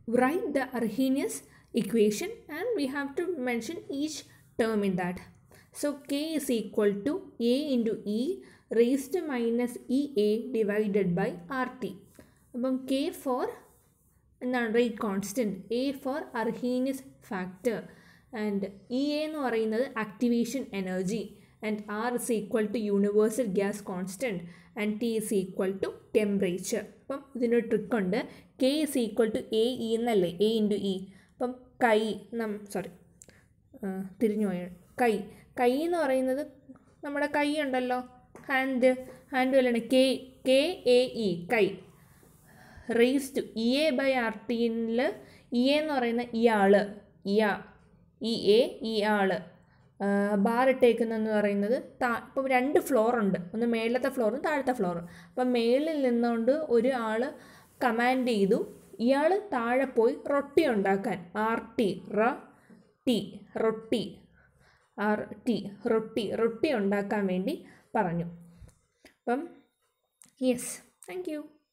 write the Arrhenius equation and we have to mention each term in that. So K is equal to A into E raised to minus EA divided by RT. അപ്പം K for എന്താണ് rate constant A for Arrhenius factor and E A എന്ന് പറയുന്നത് activation energy and R is equal to universal gas constant and T is equal to temperature അപ്പം ഇതിനൊരു ട്രിക്കുണ്ട് K is equal to A E എന്നല്ലേ A into E അപ്പം കൈ നം sorry തിരിഞ്ഞു പോയ കൈ കൈ എന്ന് പറയുന്നത് നമ്മുടെ കൈ ഉണ്ടല്ലോ ഹാൻഡ് ഹാൻഡ് പോലെയാണ് കെ കെ എ ഇ കൈ raise to E A by R ടിയിൽ ഇ എ എന്ന് പറയുന്ന ഇയാൾ ഇയാ ഇ എ ഈ ആള് ബാർ ഇട്ടേക്കുന്നതെന്ന് പറയുന്നത് താ ഇപ്പം രണ്ട് ഫ്ലോർ ഉണ്ട് ഒന്ന് മേളത്തെ ഫ്ലോറും താഴത്തെ ഫ്ലോറും അപ്പം മേളിൽ നിന്നുകൊണ്ട് ഒരു ആൾ കമാൻഡ് ചെയ്തു ഇയാൾ താഴെ പോയി റൊട്ടി ഉണ്ടാക്കാൻ ആർ ടി റ ടി റൊട്ടി ആർ ടി റൊട്ടി റൊട്ടി ഉണ്ടാക്കാൻ വേണ്ടി പറഞ്ഞു അപ്പം യെസ് താങ്ക് യു